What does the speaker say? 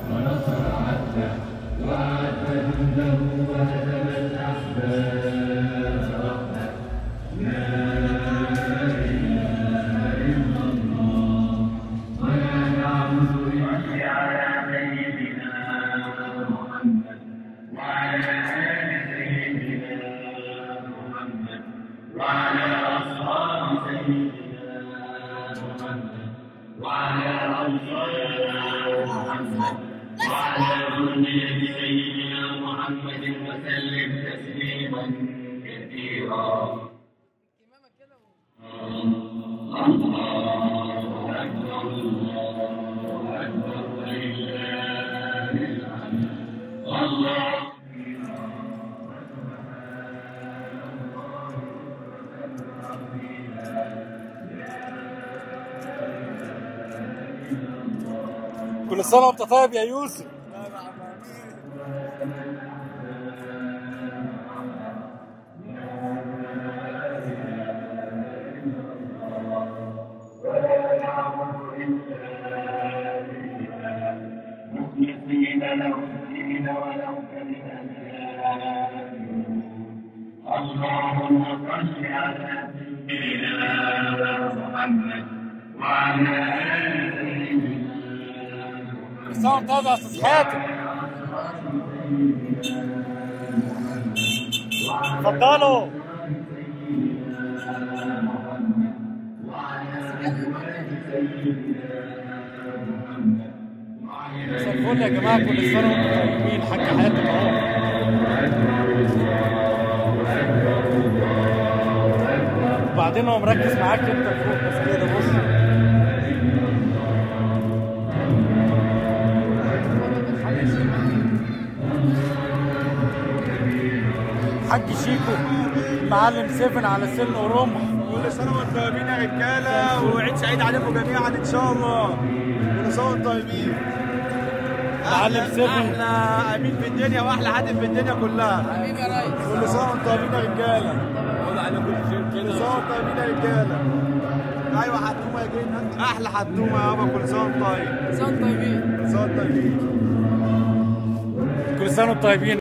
ونصر عبده وأعد جنده وهزم الأحزاب وحده لا إله إلا الله ولا نعبد إلا على سيدنا محمد وعلى آل سيدنا محمد وعلى أصحاب سيدنا محمد وعلى أنصار محمد وعلى ذرية سيدنا محمد وسلم تسليما كثيرا الله أكبر الله أكبر ولله الحمد الله كل سنة وانت طيب يا يوسف مخلصين له الدين ولو كره الكافرون اللهم صل على سيدنا محمد وعلى ال سيدنا كل سنة وانت طيب يا استاذ حاتم اتفضلوا مساء الفل يا جماعة كل سنة وانتم طيبين حاج حاتم اهو وبعدين هو مركز معاك انت فوق بس كده بص حاج شيكو معلم سيفن على سن ورمح كل سنة وانتم طيبين يا رجالة وعيد سعيد عليكم جميعا إن شاء الله كل سنة وانتم طيبين معلم أحلى- سيفن. أحلى أمين في الدنيا وأحلى حاتم في الدنيا كلها حبيبي يا ريس كل سنة وانتم طيبين يا رجالة كل سنة وانتم طيبين يا رجالة أيوة حتومة يا جينا أحلى حتومة يابا كل سنة وانتم طيب سنة طيبين كل سنة وانتم طيبين كل سنة وانتم طيبين